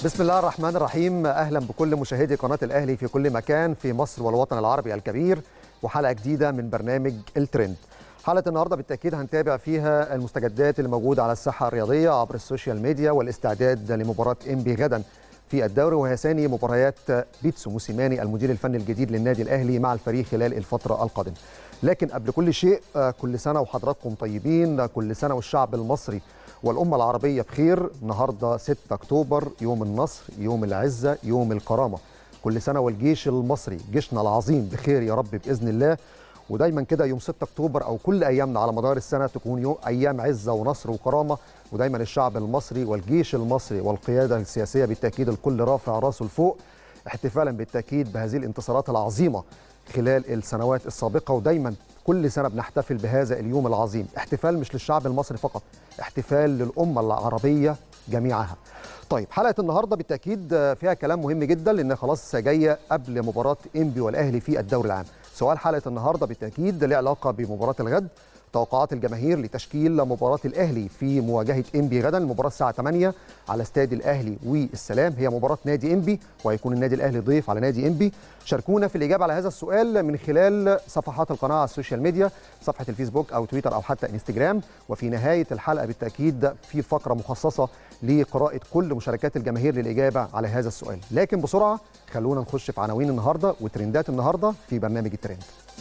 بسم الله الرحمن الرحيم اهلا بكل مشاهدي قناه الاهلي في كل مكان في مصر والوطن العربي الكبير وحلقه جديده من برنامج الترند حلقه النهارده بالتاكيد هنتابع فيها المستجدات اللي موجوده على الساحه الرياضيه عبر السوشيال ميديا والاستعداد لمباراه انبي غدا في الدوري وهي ثاني مباريات بيتسو موسيماني المدير الفني الجديد للنادي الاهلي مع الفريق خلال الفتره القادمه لكن قبل كل شيء كل سنه وحضراتكم طيبين كل سنه والشعب المصري والأمة العربية بخير النهاردة 6 أكتوبر يوم النصر يوم العزة يوم الكرامة كل سنة والجيش المصري جيشنا العظيم بخير يا رب بإذن الله ودايما كده يوم 6 أكتوبر أو كل أيامنا على مدار السنة تكون يوم أيام عزة ونصر وكرامة ودايما الشعب المصري والجيش المصري والقيادة السياسية بالتأكيد الكل رافع راسه لفوق احتفالا بالتأكيد بهذه الانتصارات العظيمة خلال السنوات السابقة ودايما كل سنة بنحتفل بهذا اليوم العظيم احتفال مش للشعب المصري فقط احتفال للأمة العربية جميعها طيب حلقة النهاردة بالتأكيد فيها كلام مهم جدا لأن خلاص جاية قبل مباراة إنبي والأهلي في الدوري العام سؤال حلقة النهاردة بالتأكيد له علاقة بمباراة الغد توقعات الجماهير لتشكيل مباراة الأهلي في مواجهة إنبي غدا المباراة الساعة 8 على استاد الأهلي والسلام هي مباراة نادي إنبي وهيكون النادي الأهلي ضيف على نادي إنبي شاركونا في الإجابة على هذا السؤال من خلال صفحات القناة على السوشيال ميديا صفحة الفيسبوك أو تويتر أو حتى انستجرام وفي نهاية الحلقة بالتأكيد في فقرة مخصصة لقراءة كل مشاركات الجماهير للإجابة على هذا السؤال لكن بسرعة خلونا نخش في عناوين النهاردة وترندات النهاردة في برنامج الترند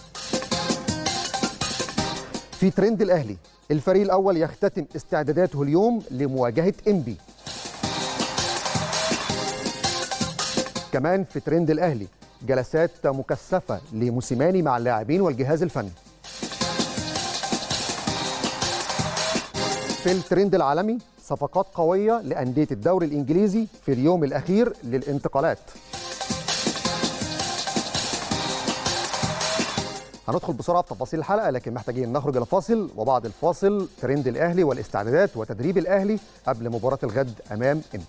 في ترند الاهلي الفريق الاول يختتم استعداداته اليوم لمواجهه انبي كمان في ترند الاهلي جلسات مكثفه لموسيماني مع اللاعبين والجهاز الفني في الترند العالمي صفقات قويه لانديه الدوري الانجليزي في اليوم الاخير للانتقالات هندخل بسرعه في تفاصيل الحلقه لكن محتاجين نخرج الى فاصل وبعد الفاصل ترند الاهلي والاستعدادات وتدريب الاهلي قبل مباراه الغد امام انبي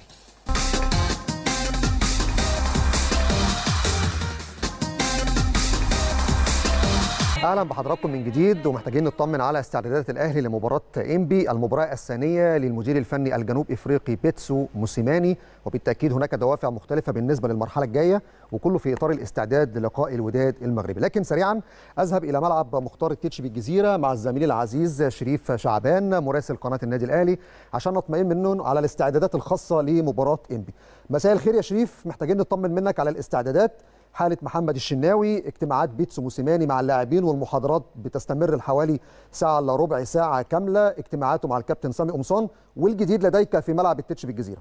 اهلا بحضراتكم من جديد ومحتاجين نطمن على استعدادات الاهلي لمباراه انبي المباراه الثانيه للمدير الفني الجنوب افريقي بيتسو موسيماني وبالتاكيد هناك دوافع مختلفه بالنسبه للمرحله الجايه وكله في اطار الاستعداد للقاء الوداد المغربي لكن سريعا اذهب الى ملعب مختار التتش بالجزيره مع الزميل العزيز شريف شعبان مراسل قناه النادي الاهلي عشان نطمئن منه على الاستعدادات الخاصه لمباراه انبي مساء الخير يا شريف محتاجين نطمن منك على الاستعدادات حاله محمد الشناوي اجتماعات بيتسو موسيماني مع اللاعبين والمحاضرات بتستمر لحوالي ساعه الا ربع ساعه كامله اجتماعاته مع الكابتن سامي قمصان والجديد لديك في ملعب التتش بالجزيره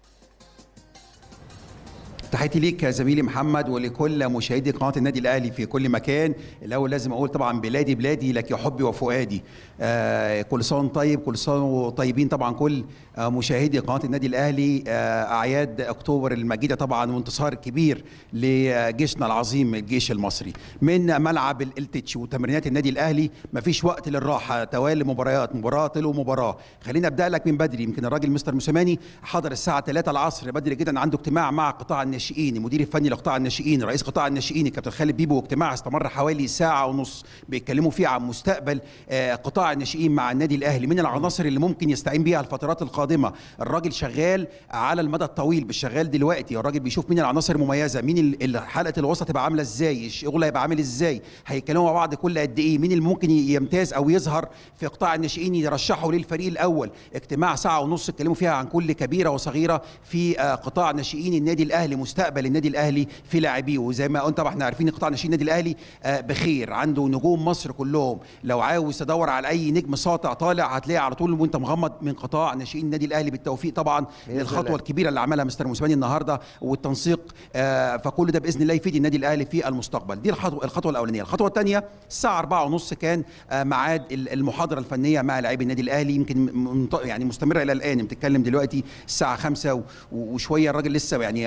تحياتي ليك يا زميلي محمد ولكل مشاهدي قناه النادي الاهلي في كل مكان الاول لازم اقول طبعا بلادي بلادي لك يا حبي وفؤادي آه كل سنه طيب كل سنه طيبين طبعا كل آه مشاهدي قناه النادي الاهلي آه اعياد اكتوبر المجيده طبعا وانتصار كبير لجيشنا العظيم الجيش المصري من ملعب الالتتش وتمرينات النادي الاهلي مفيش وقت للراحه توالي مباريات مباراه تلو مباراه خلينا ابدا لك من بدري يمكن الراجل مستر موسيماني حضر الساعه 3 العصر بدري جدا عنده اجتماع مع قطاع الناشئين المدير الفني لقطاع الناشئين رئيس قطاع الناشئين الكابتن خالد بيبو اجتماع استمر حوالي ساعه ونص بيتكلموا فيه عن مستقبل قطاع الناشئين مع النادي الاهلي من العناصر اللي ممكن يستعين بيها الفترات القادمه الراجل شغال على المدى الطويل مش شغال دلوقتي الراجل بيشوف مين العناصر المميزه مين حلقه الوسط تبقى عامله ازاي الشغل هيبقى عامل ازاي هيتكلموا مع بعض كل قد ايه مين اللي ممكن يمتاز او يظهر في قطاع الناشئين يرشحوا للفريق الاول اجتماع ساعه ونص اتكلموا فيها عن كل كبيره وصغيره في قطاع ناشئين النادي الاهلي مستقبل النادي الاهلي في لاعبيه وزي ما قلت طبعا احنا عارفين قطاع ناشئين النادي الاهلي بخير عنده نجوم مصر كلهم لو عاوز تدور على اي نجم ساطع طالع هتلاقيه على طول وانت مغمض من قطاع ناشئين النادي الاهلي بالتوفيق طبعا للخطوه الكبيره اللي عملها مستر موسيماني النهارده والتنسيق فكل ده باذن الله يفيد النادي الاهلي في المستقبل دي الخطوه الخطوه الاولانيه الخطوه الثانيه الساعه 4:30 كان ميعاد المحاضره الفنيه مع لاعبي النادي الاهلي يمكن يعني مستمره الى الان بتتكلم دلوقتي الساعه 5 وشويه الراجل لسه يعني عدينا نص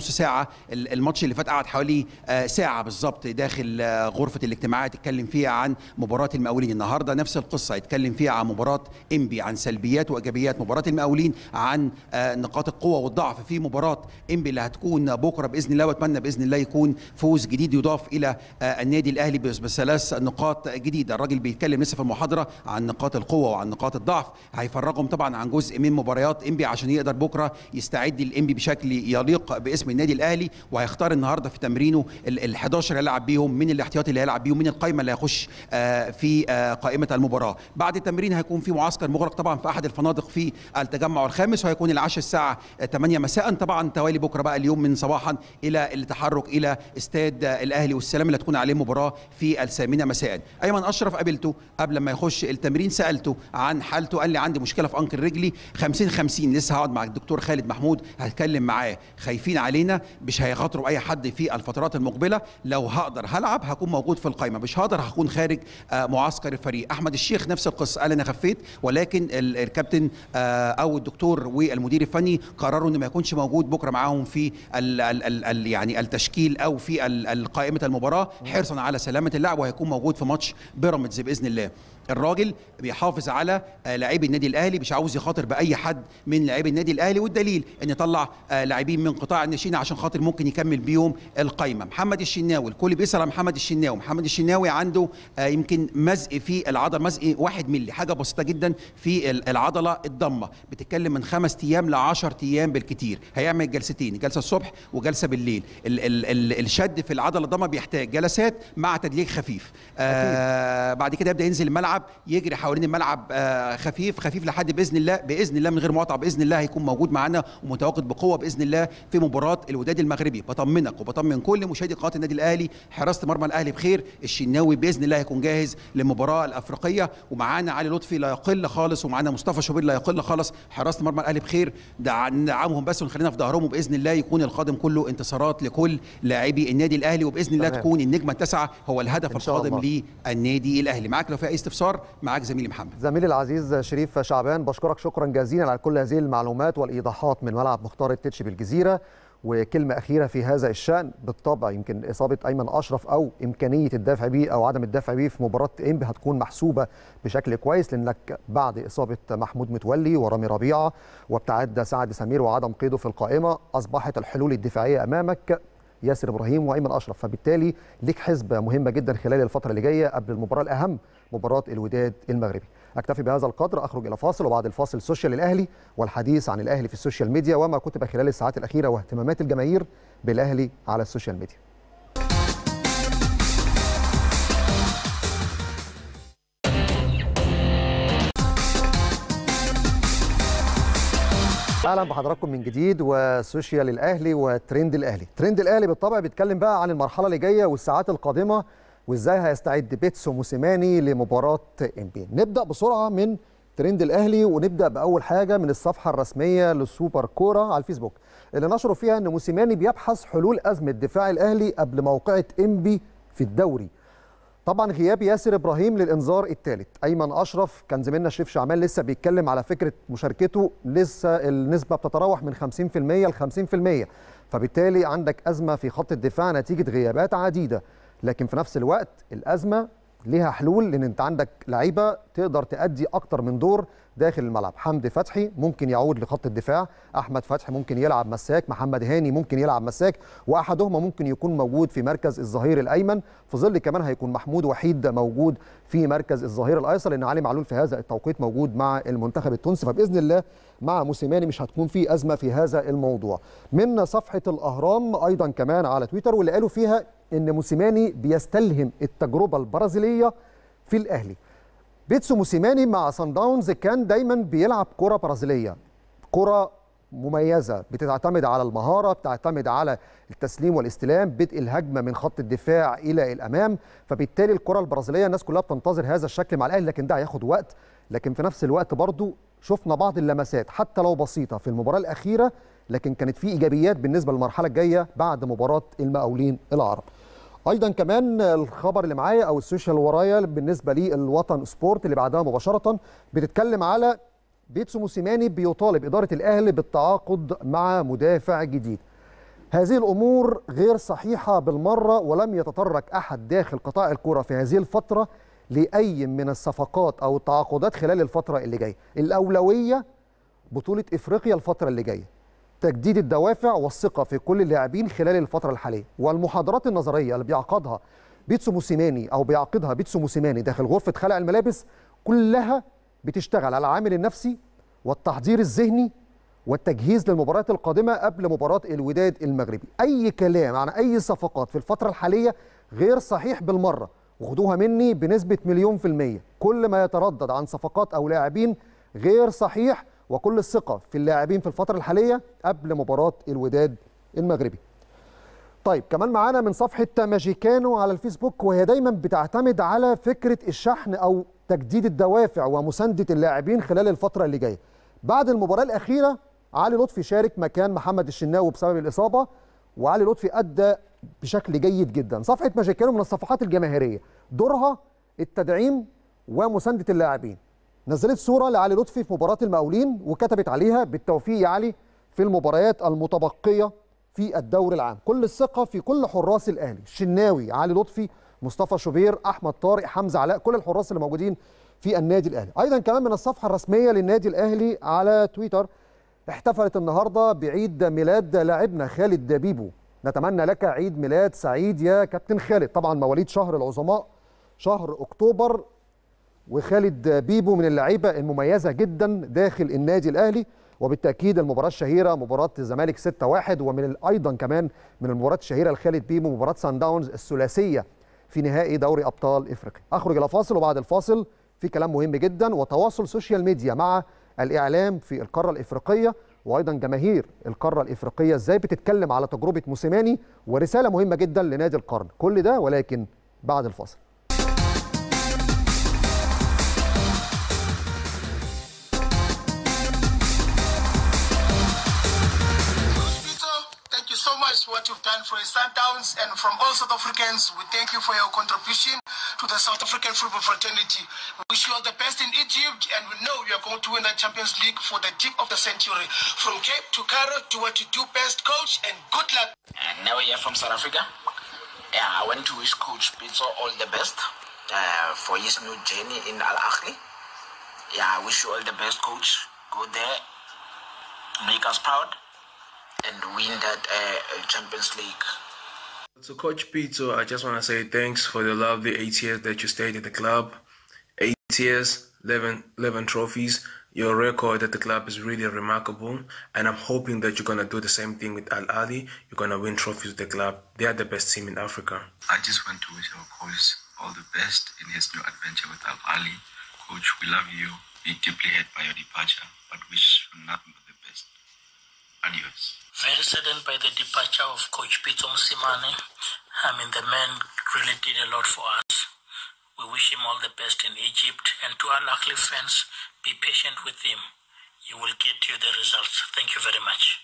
ونص ساعه الماتش اللي فات قعد حوالي ساعه بالظبط داخل غرفه الاجتماعات اتكلم فيها عن مباراه المقاولين النهارده نفس القصه اتكلم فيها عن مباراه انبي عن سلبيات وايجابيات مباراه المقاولين عن نقاط القوه والضعف في مباراه انبي اللي هتكون بكره باذن الله واتمنى باذن الله يكون فوز جديد يضاف الى النادي الاهلي بثلاث نقاط جديده الراجل بيتكلم لسه في المحاضره عن نقاط القوه وعن نقاط الضعف هيفرغهم طبعا عن جزء من مباريات انبي عشان يقدر بكره يستعد الانبي بشكل يليق باسم النادي الاهلي وهيختار النهارده في تمرينه ال 11 اللي هيلعب بيهم من الاحتياطي اللي هيلعب بيهم من القائمه اللي هيخش في قائمه المباراه بعد التمرين هيكون في معسكر مغلق طبعا في احد الفنادق في التجمع الخامس وهيكون العشاء الساعه 8 مساء طبعا توالي بكره بقى اليوم من صباحا الى التحرك الى استاد الاهلي والسلام اللي هتكون عليه مباراه في الثامنه مساء ايمن اشرف قابلته قبل ما يخش التمرين سالته عن حالته قال لي عندي مشكله في انكل رجلي 50 50 لسه هقعد مع الدكتور خالد محمود هتكلم معاه خايفين علينا مش هيخاطروا اي حد في الفترات المقبله لو هقدر هلعب هكون موجود في القائمه مش هقدر هكون خارج معسكر الفريق احمد الشيخ نفس القصه قال انا خفيت ولكن الكابتن او الدكتور والمدير الفني قرروا انه ما يكونش موجود بكره معاهم في ال ال ال يعني التشكيل او في قائمه المباراه حرصا على سلامه اللاعب وهيكون موجود في ماتش بيراميدز باذن الله الراجل بيحافظ على لاعبي النادي الاهلي مش عاوز يخاطر باي حد من لاعبي النادي الاهلي والدليل ان طلع لاعبين من قطاع الناشئين عشان خاطر ممكن يكمل بيهم القايمه محمد الشناوي الكل بيسال عن محمد الشناوي محمد الشناوي عنده يمكن مزق في العضله مزق واحد ملي حاجه بسيطه جدا في العضله الضمه بتتكلم من خمس ايام ل 10 ايام بالكتير هيعمل جلستين جلسه الصبح وجلسه بالليل ال ال ال الشد في العضله الضمه بيحتاج جلسات مع تدليك خفيف آه بعد كده يبدا ينزل الملعب الملعب يجري حوالين الملعب آه خفيف خفيف لحد باذن الله باذن الله من غير مقاطعه باذن الله هيكون موجود معانا ومتواجد بقوه باذن الله في مباراه الوداد المغربي بطمنك وبطمن كل مشاهدي قناه النادي الاهلي حراسه مرمى الاهلي بخير الشناوي باذن الله هيكون جاهز للمباراه الافريقيه ومعانا علي لطفي لا يقل خالص ومعانا مصطفى شوبير لا يقل خالص حراسه مرمى الاهلي بخير ندعمهم بس ونخلينا في ظهرهم وباذن الله يكون القادم كله انتصارات لكل لاعبي النادي الاهلي وباذن الله تكون النجمه التاسعه هو الهدف القادم للنادي الاهلي معاك لو في اي استفسار معاك زميلي محمد زميلي العزيز شريف شعبان بشكرك شكرا جزيلا على كل هذه المعلومات والايضاحات من ملعب مختار التتش بالجزيره وكلمة أخيرة في هذا الشأن بالطبع يمكن إصابة أيمن أشرف أو إمكانية الدفع به أو عدم الدفع به في مباراة إنبي هتكون محسوبة بشكل كويس لأنك بعد إصابة محمود متولي ورامي ربيعة وابتعاد سعد سمير وعدم قيده في القائمة أصبحت الحلول الدفاعية أمامك ياسر ابراهيم وايمن اشرف فبالتالي ليك حسبه مهمه جدا خلال الفتره اللي جايه قبل المباراه الاهم مباراه الوداد المغربي اكتفي بهذا القدر اخرج الى فاصل وبعد الفاصل سوشيال الاهلي والحديث عن الاهلي في السوشيال ميديا وما كتب خلال الساعات الاخيره واهتمامات الجماهير بالاهلي على السوشيال ميديا اهلا بحضراتكم من جديد وسوشيال الاهلي وترند الاهلي ترند الاهلي بالطبع بيتكلم بقى عن المرحله اللي جايه والساعات القادمه وازاي هيستعد بيتسو موسيماني لمباراه انبي نبدا بسرعه من ترند الاهلي ونبدا باول حاجه من الصفحه الرسميه للسوبر كوره على الفيسبوك اللي نشروا فيها ان موسيماني بيبحث حلول ازمه دفاع الاهلي قبل موقعه انبي في الدوري طبعا غياب ياسر ابراهيم للانذار الثالث ايمن اشرف كان زميلنا شريف شعمان لسه بيتكلم على فكره مشاركته لسه النسبه بتتراوح من 50% ل 50% فبالتالي عندك ازمه في خط الدفاع نتيجه غيابات عديده لكن في نفس الوقت الازمه ليها حلول لان انت عندك لعيبه تقدر تأدي اكتر من دور داخل الملعب حمدي فتحي ممكن يعود لخط الدفاع احمد فتحي ممكن يلعب مساك محمد هاني ممكن يلعب مساك واحدهما ممكن يكون موجود في مركز الظهير الايمن في ظل كمان هيكون محمود وحيد موجود في مركز الظهير الايسر لان علي معلول في هذا التوقيت موجود مع المنتخب التونسي فباذن الله مع موسيماني مش هتكون في ازمه في هذا الموضوع من صفحه الاهرام ايضا كمان على تويتر واللي قالوا فيها ان موسيماني بيستلهم التجربه البرازيليه في الاهلي بيتسو موسيماني مع سان داونز كان دايما بيلعب كره برازيليه كره مميزه بتعتمد على المهاره بتعتمد على التسليم والاستلام بدء الهجمه من خط الدفاع الى الامام فبالتالي الكره البرازيليه الناس كلها بتنتظر هذا الشكل مع الاهلي لكن ده هياخد وقت لكن في نفس الوقت برضو شفنا بعض اللمسات حتى لو بسيطه في المباراه الاخيره لكن كانت في ايجابيات بالنسبه للمرحله الجايه بعد مباراه المقاولين العرب ايضا كمان الخبر اللي معايا او السوشيال ورايا بالنسبه للوطن سبورت اللي بعدها مباشره بتتكلم على بيتسو موسيماني بيطالب اداره الاهلي بالتعاقد مع مدافع جديد هذه الامور غير صحيحه بالمره ولم يتطرق احد داخل قطاع الكره في هذه الفتره لاي من الصفقات او التعاقدات خلال الفتره اللي جايه الاولويه بطوله افريقيا الفتره اللي جايه تجديد الدوافع والثقه في كل اللاعبين خلال الفتره الحاليه والمحاضرات النظريه اللي بيعقدها بيتسو موسيماني او بيعقدها بيتسو موسيماني داخل غرفه خلع الملابس كلها بتشتغل على العامل النفسي والتحضير الذهني والتجهيز للمباريات القادمه قبل مباراه الوداد المغربي اي كلام عن اي صفقات في الفتره الحاليه غير صحيح بالمره وخدوها مني بنسبه مليون في الميه كل ما يتردد عن صفقات او لاعبين غير صحيح وكل الثقه في اللاعبين في الفتره الحاليه قبل مباراه الوداد المغربي طيب كمان معانا من صفحه ماجيكانو على الفيسبوك وهي دايما بتعتمد على فكره الشحن او تجديد الدوافع ومسانده اللاعبين خلال الفتره اللي جايه بعد المباراه الاخيره علي لطفي شارك مكان محمد الشناوي بسبب الاصابه وعلي لطفي ادى بشكل جيد جدا صفحه ماجيكانو من الصفحات الجماهيريه دورها التدعيم ومسانده اللاعبين نزلت صوره لعلي لطفي في مباراه المقاولين وكتبت عليها بالتوفيق يا علي في المباريات المتبقيه في الدوري العام كل الثقه في كل حراس الاهلي الشناوي علي لطفي مصطفى شوبير احمد طارق حمزه علاء كل الحراس اللي موجودين في النادي الاهلي ايضا كمان من الصفحه الرسميه للنادي الاهلي على تويتر احتفلت النهارده بعيد ميلاد لاعبنا خالد بيبو نتمنى لك عيد ميلاد سعيد يا كابتن خالد طبعا مواليد شهر العظماء شهر اكتوبر وخالد بيبو من اللعيبه المميزه جدا داخل النادي الاهلي وبالتاكيد المباراه الشهيره مباراه الزمالك 6-1 ومن ايضا كمان من المباريات الشهيره لخالد بيبو مباراه سان داونز الثلاثيه في نهائي دوري ابطال افريقيا اخرج الى فاصل وبعد الفاصل في كلام مهم جدا وتواصل سوشيال ميديا مع الاعلام في القاره الافريقيه وايضا جماهير القاره الافريقيه ازاي بتتكلم على تجربه موسيماني ورساله مهمه جدا لنادي القرن كل ده ولكن بعد الفاصل Thank you so much for what you've done for the Sundowns and from all South Africans. We thank you for your contribution to the South African football fraternity. We wish you all the best in Egypt and we know you are going to win the Champions League for the tip of the century. From Cape to Cairo, do what you do best, coach, and good luck. And now we are from South Africa. Yeah, I want to wish Coach Pizzo all the best uh, for his new journey in Al Ahly. Yeah, I wish you all the best, Coach. Go there, make us proud, and win that uh, Champions League. To Coach Pizzo, I just want to say thanks for the lovely eight years that you stayed at the club. Eight years, 11, 11 trophies. Your record at the club is really remarkable, and I'm hoping that you're going to do the same thing with Al Ali. You're going to win trophies with the club. They are the best team in Africa. I just want to wish our coach all the best in his new adventure with Al Ali. Coach, we love you. We're deeply hurt by your departure, but wish you nothing but the best. Adios. Very saddened by the departure of Coach Peter Musimane. I mean, the man really did a lot for us. We wish him all the best in Egypt. And to our Luckily fans, be patient with him. You will get you the results. Thank you very much.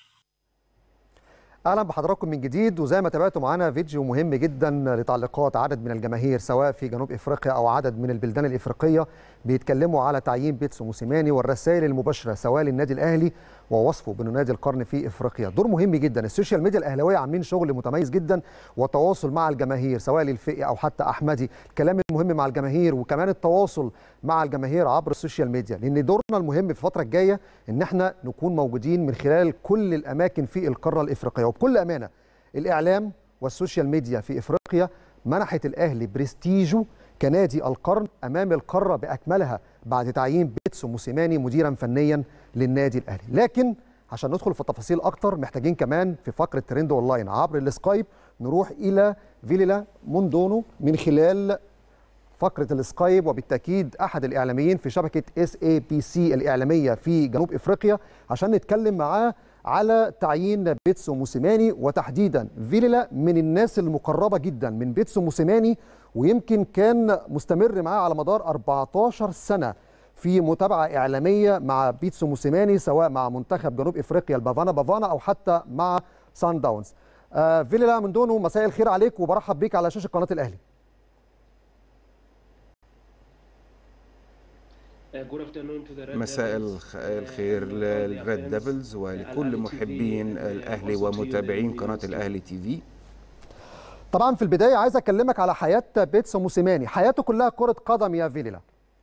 اهلا بحضراتكم من جديد وزي ما تابعتوا معانا فيديو مهم جدا لتعليقات عدد من الجماهير سواء في جنوب افريقيا او عدد من البلدان الافريقيه بيتكلموا على تعيين بيتسو موسيماني والرسائل المباشره سواء للنادي الاهلي ووصفه بانه نادي القرن في افريقيا دور مهم جدا السوشيال ميديا الاهلاويه عاملين شغل متميز جدا وتواصل مع الجماهير سواء للفئي او حتى احمدي الكلام المهم مع الجماهير وكمان التواصل مع الجماهير عبر السوشيال ميديا لان دورنا المهم في الفتره الجايه ان احنا نكون موجودين من خلال كل الاماكن في القاره الافريقيه وبكل امانه الاعلام والسوشيال ميديا في افريقيا منحت الاهلي برستيجه كنادي القرن امام القاره باكملها بعد تعيين بيتسو موسيماني مديرا فنيا للنادي الاهلي لكن عشان ندخل في التفاصيل اكتر محتاجين كمان في فقره ترند اونلاين عبر السكايب نروح الى فيليلا موندونو من خلال فقره السكايب وبالتاكيد احد الاعلاميين في شبكه اس اي بي سي الاعلاميه في جنوب افريقيا عشان نتكلم معاه على تعيين بيتسو موسيماني وتحديدا فيليلا من الناس المقربه جدا من بيتسو موسيماني ويمكن كان مستمر معاه على مدار 14 سنه في متابعه اعلاميه مع بيتسو موسيماني سواء مع منتخب جنوب افريقيا البافانا بافانا او حتى مع سان داونز. آه فيليلا من دونه مساء الخير عليك وبرحب بيك على شاشه قناه الاهلي. مساء الخ- الخير للريد ديفلز ولكل محبين الأهلي ومتابعين قناة الأهلي تي في طبعا في البدايه عايز اكلمك على حياه بيتسو موسيماني حياته كلها كره قدم يا فيليلا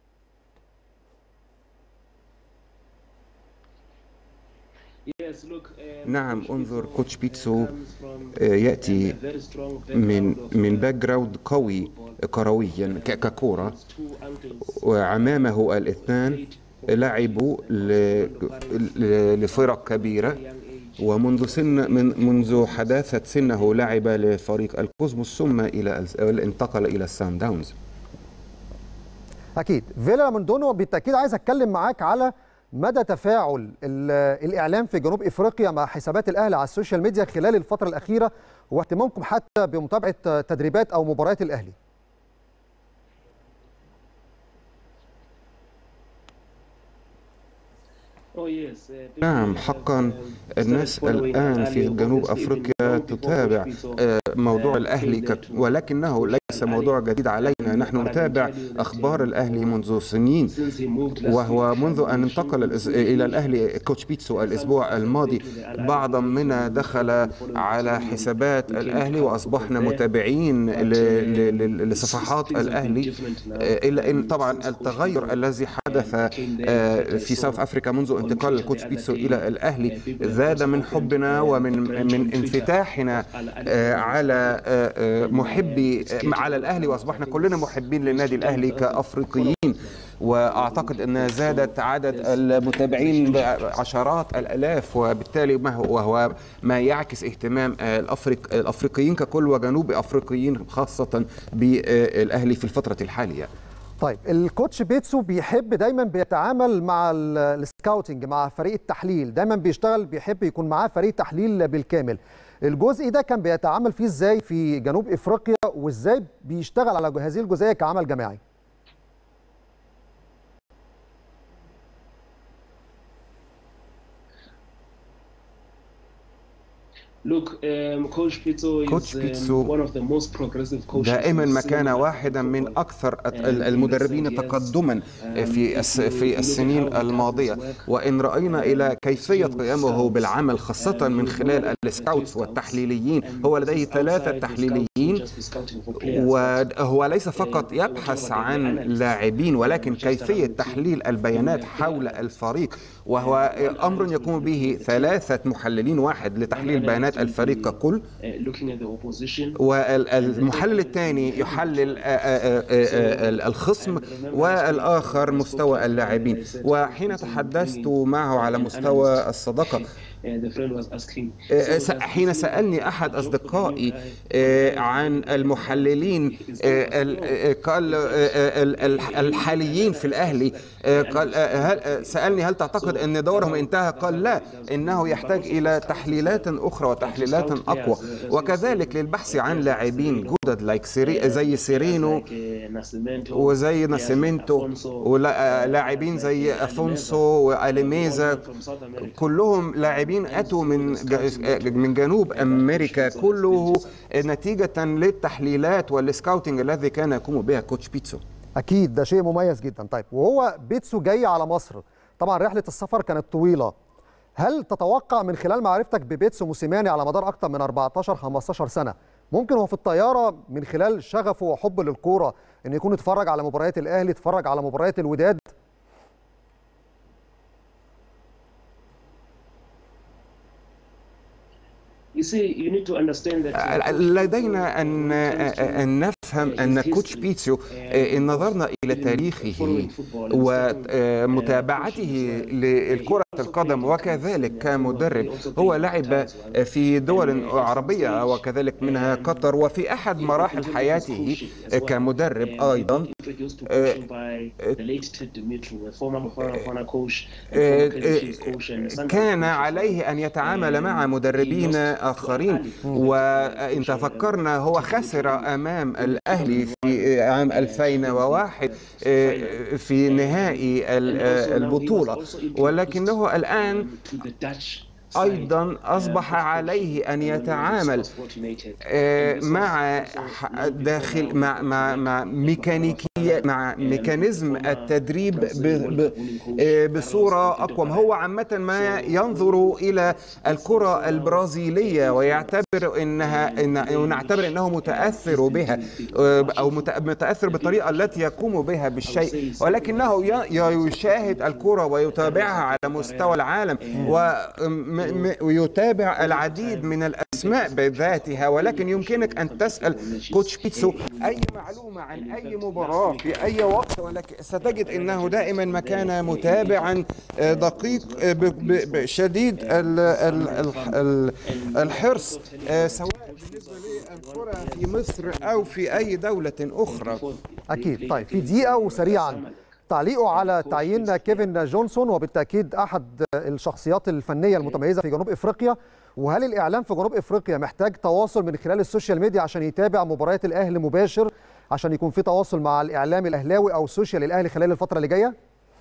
نعم انظر كوتش بيتسو آه، يأتي من من باك جراوند قوي كرويا ك- ككورة وعمامه الاثنان لعبوا ل- ل- لفرق كبيرة ومنذ سن من منذ حداثة سنه لعب لفريق الكوزموس ثم إلى ال- انتقل إلى السان داونز اكيد فيلا موندونو بالتاكيد عايز اتكلم معاك على مدى تفاعل ال- الاعلام في جنوب افريقيا مع حسابات الاهلي على السوشيال ميديا خلال الفتره الاخيره واهتمامكم حتى بمتابعه تدريبات او مباريات الاهلي نعم حقا الناس الآن في جنوب أفريقيا تتابع آه، موضوع الأهلي ك- ولكنه ليس موضوع جديد علينا نحن نتابع أخبار الأهلي منذ سنين وهو منذ أن انتقل الأس- إلى الأهلي كوتش بيتسو الأسبوع الماضي بعض منا دخل على حسابات الأهلي وأصبحنا متابعين ل- ل- ل- لصفحات الأهلي آه، إلا أن طبعا التغير الذي حدث آه، في ساوث أفريقيا منذ انتقال الكوتش بيتسو إلى الأهلي زاد من حبنا ومن من انفتاحنا آه، على آه، آه، محبي آه، على الأهلي وأصبحنا كلنا محبين للنادي الأهلي كأفريقيين واعتقد ان زادت عدد المتابعين بعشرات الالاف وبالتالي ما هو وهو ما يعكس اهتمام الأفريق الافريقيين ككل وجنوب افريقيين خاصه بالاهلي في الفتره الحاليه طيب الكوتش بيتسو بيحب دايما بيتعامل مع ال- السكاوتنج مع فريق التحليل دايما بيشتغل بيحب يكون معاه فريق تحليل بالكامل الجزء ده كان بيتعامل فيه ازاي في جنوب افريقيا وازاي بيشتغل على هذه الجزئيه كعمل جماعي كوتش بيتسو دائما ما كان واحدا من اكثر المدربين تقدما في الس- في السنين الماضيه وان راينا الى كيفيه قيامه بالعمل خاصه من خلال السكاوتس والتحليليين هو لديه ثلاثه تحليليين وهو ليس فقط يبحث عن لاعبين ولكن كيفيه تحليل البيانات حول الفريق وهو امر يقوم به ثلاثه محللين واحد لتحليل بيانات الفريق ككل والمحلل الثاني يحلل آه، آه، آه، آه، الخصم والآخر مستوى اللاعبين وحين تحدثت معه على مستوى الصداقة آه، س- حين سألني أحد أصدقائي آه، عن المحللين آه، ال- آه، قال آه، آه، ال- ال- الحاليين في الأهلي آه، قال آه، هل آه، سألني هل تعتقد أن دورهم انتهى قال لا إنه يحتاج إلى تحليلات أخرى وتحليلات أقوى وكذلك للبحث عن لاعبين جدد لايك سيري زي سيرينو وزي ناسيمنتو ولاعبين زي افونسو واليميزا كلهم لاعبين اتوا من ج- من جنوب امريكا كله نتيجه للتحليلات والسكاوتنج الذي كان يقوم بها كوتش بيتسو اكيد ده شيء مميز جدا طيب وهو بيتسو جاي على مصر طبعا رحله السفر كانت طويله هل تتوقع من خلال معرفتك ببيتسو موسيماني على مدار اكثر من 14 15 سنه ممكن هو في الطياره من خلال شغفه وحبه للكوره ان يكون يتفرج على مباريات الاهلي يتفرج على مباريات الوداد لدينا أن أن نفهم أن كوتش بيتسو إن نظرنا إلى تاريخه ومتابعته لكرة القدم وكذلك كمدرب هو لعب في دول عربية وكذلك منها قطر وفي أحد مراحل حياته كمدرب أيضا كان عليه أن يتعامل مع مدربين آخرين وإن تفكرنا هو خسر أمام الأهلي في عام 2001 في نهائي البطولة ولكنه الآن ايضا اصبح عليه ان يتعامل مع داخل مع مع, مع ميكانيكيات في مع ميكانيزم التدريب ب ب آه، بصوره اقوى هو عامه ما ينظر الى الكره البرازيليه ويعتبر انها إن ونعتبر انه متاثر بها آه، او مت- متاثر بالطريقه التي يقوم بها بالشيء ولكنه ي- ي- يشاهد الكره ويتابعها على مستوى العالم وم- م- ويتابع العديد من الاسماء بذاتها ولكن يمكنك ان تسال كوتش بيتسو اي معلومه عن اي مباراه في اي وقت ولكن ستجد انه دائما ما كان متابعا آه، دقيق آه، ب- ب- ب- شديد ال- ال- ال- ال- الحرص آه، سواء بالنسبه للكره في مصر او في اي دوله اخرى اكيد طيب في دقيقه وسريعا تعليقه على تعيين كيفن جونسون وبالتاكيد احد الشخصيات الفنيه المتميزه في جنوب افريقيا وهل الاعلام في جنوب افريقيا محتاج تواصل من خلال السوشيال ميديا عشان يتابع مباريات الاهلي مباشر عشان يكون في تواصل مع الاعلام الاهلاوي او السوشيال الاهلي خلال الفتره اللي جايه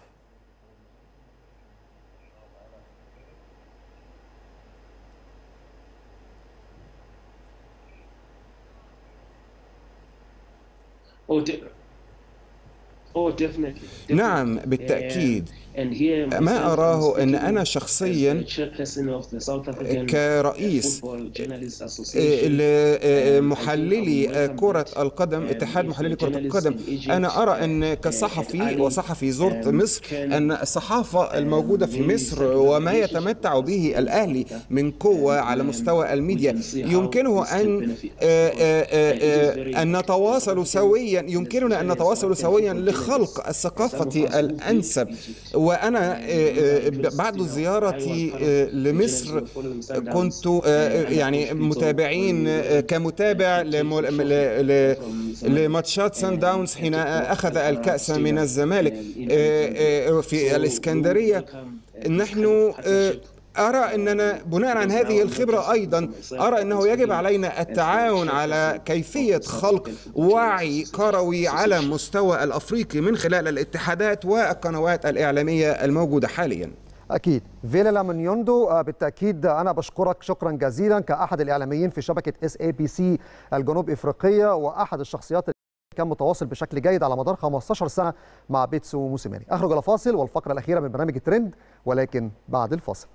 Oh, de- oh, definitely. definitely. نعم بالتأكيد And here myself, ما I'm أراه أن speaking أنا as شخصيا the chairperson of the South African كرئيس Football Journalists آه، Association. ل- And محللي I do welcome كرة that, القدم um, اتحاد if محللي the كرة journalists القدم in Egypt, أنا أرى أن uh, كصحفي had Ali, وصحفي زرت um, مصر can, أن الصحافة الموجودة في really مصر set وما the يتمتع به relationship الأهلي with من قوة على um, مستوى we الميديا can see how يمكنه this أن can benefit آه، us. آه، And it is آه، very أن نتواصل important سويا in يمكننا أن especially نتواصل South سويا African لخلق journalists. الثقافة Some of us who الأنسب live in Egypt. وأنا آه، آه، بعد زيارتي آه، لمصر كنت آه، يعني متابعين آه، كمتابع لم- ل- ل- لماتشات سان داونز حين أخذ الكأس من الزمالك آه، آه، في الإسكندرية نحن آه، أرى أننا بناء عن هذه الخبرة أيضا أرى أنه يجب علينا التعاون على كيفية خلق وعي كروي على مستوى الأفريقي من خلال الاتحادات والقنوات الإعلامية الموجودة حاليا اكيد فيلا لامنيوندو آه، بالتاكيد انا بشكرك شكرا جزيلا كاحد الاعلاميين في شبكه اس اي بي سي الجنوب افريقيه واحد الشخصيات اللي كان متواصل بشكل جيد على مدار 15 سنه مع بيتسو موسيماني اخرج الى فاصل والفقره الاخيره من برنامج الترند ولكن بعد الفاصل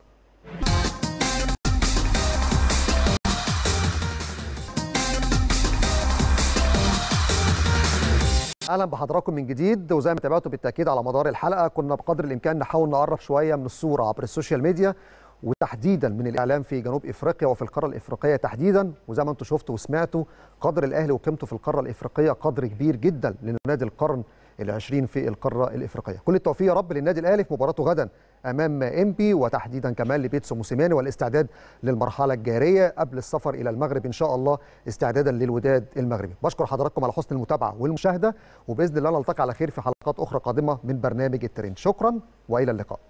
اهلا بحضراتكم من جديد وزي ما تابعتوا بالتاكيد على مدار الحلقه كنا بقدر الامكان نحاول نقرب شويه من الصوره عبر السوشيال ميديا وتحديدا من الاعلام في جنوب افريقيا وفي القاره الافريقيه تحديدا وزي ما انتم شفتوا وسمعتوا قدر الاهلي وقيمته في القاره الافريقيه قدر كبير جدا لنادي القرن العشرين في القاره الافريقيه كل التوفيق يا رب للنادي الاهلي في مباراته غدا امام امبي وتحديدا كمان لبيتسو موسيماني والاستعداد للمرحله الجاريه قبل السفر الى المغرب ان شاء الله استعدادا للوداد المغربي بشكر حضراتكم على حسن المتابعه والمشاهده وباذن الله نلتقي على خير في حلقات اخرى قادمه من برنامج الترند شكرا والى اللقاء